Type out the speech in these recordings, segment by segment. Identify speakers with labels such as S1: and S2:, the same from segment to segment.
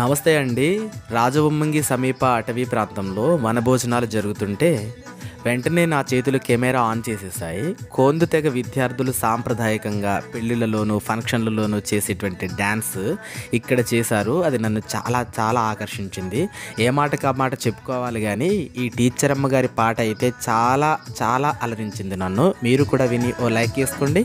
S1: నమస్తే అండి రాజబొమ్మంగి సమీప అటవీ ప్రాంతంలో వనభోజనాలు జరుగుతుంటే వెంటనే నా చేతులు కెమెరా ఆన్ చేసేసాయి కోందు తెగ విద్యార్థులు సాంప్రదాయకంగా పెళ్ళిళ్ళలోనూ ఫంక్షన్లలోనూ చేసేటువంటి డ్యాన్స్ ఇక్కడ చేశారు అది నన్ను చాలా చాలా ఆకర్షించింది ఏ మాట కా మాట చెప్పుకోవాలి కానీ ఈ టీచర్ అమ్మ గారి పాట అయితే చాలా చాలా అలరించింది నన్ను మీరు కూడా విని ఓ లైక్ చేసుకోండి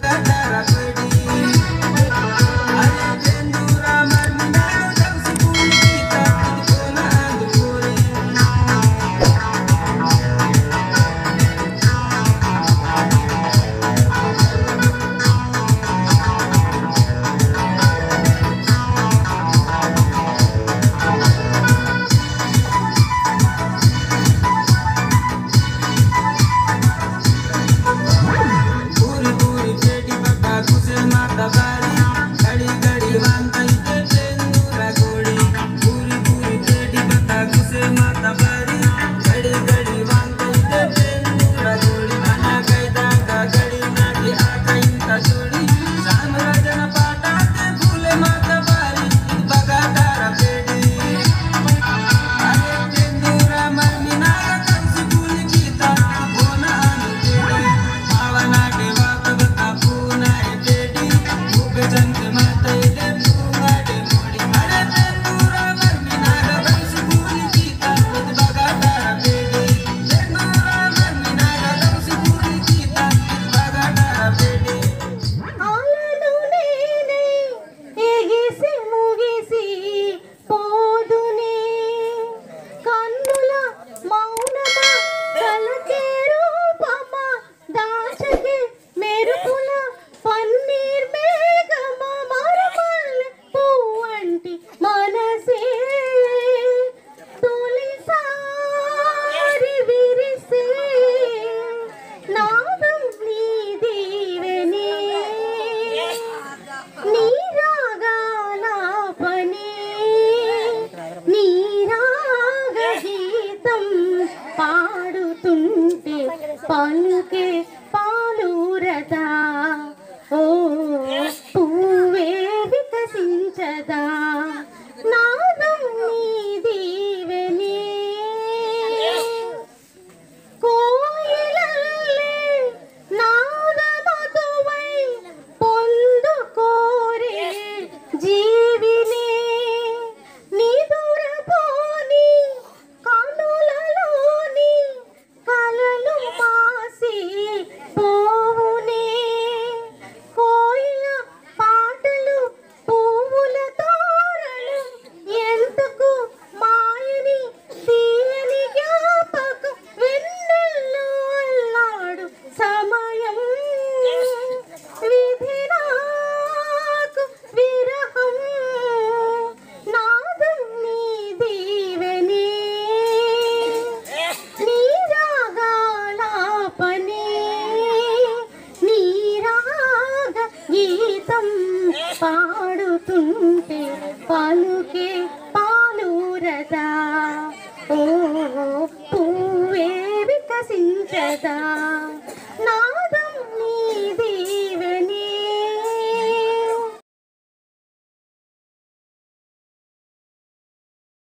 S2: पूरी पूरी पेटी बका कुसे माता बारी घड़ी घड़ी वांतई ते नूरा गोड़ी पूरी पूरी पेटी बका कुसे माता बारी घड़ी घड़ी वांतई ते नूरा गोड़ी मना कैदा का घड़ी नाटी आका इंका जोड़ी साम्राजन पाटा ते फूले माता बारी बगा तारा पेड़ी अरे तेंदूरा मर्मिनागा कंसी फूल गीता बोना अनुजेड़ी आवनाटे वात बता पूना एटेडी मुगे जंते माते दे मुगाटे मोड़ी अरे तेंदूरा मर्मिनागा कंसी फूल गीता खुद बगा तारा पेड़ी तेंदूरा मर्मिनागा कंसी फूल गीता खुद बगा तारा पेड़ी
S3: అలలు నేనే ఎగిసి ముగిసి పోదునే కన్నుల మౌనమా కలకే రూపమా దాచకే మెరుపుల పన్నీర్ మేఘమా మరుమల్లె పువ్వంటి మనసే తొలిసారి విరిసే నాదం నీ దీవెనే నీ రాగాలాపనే నీ రాగ గీతం పాడుతుంటే పలుకే పాలూరదా ఓ పువ్వే వికసించదా నాదం నీ దీవెనే కోయిలల్లే నాదమధువై పొందుకోరే జీవినే నిదురపోని కనులలోని కలలు మాసి పోవునే కోయిల పాటలు పువ్వుల తోరణం ఎందుకు మాయని తీయని జ్ఞాపకం వెన్నెల్లో అల్లాడు సమయం విధి నాకు విరహం నాదం నీ దీవెనే నీ రాగాలాపనే నీ రాగ గీతం పాడుతుంటే పలుకే పాలూరదా ఓ పువ్వే వికసించదా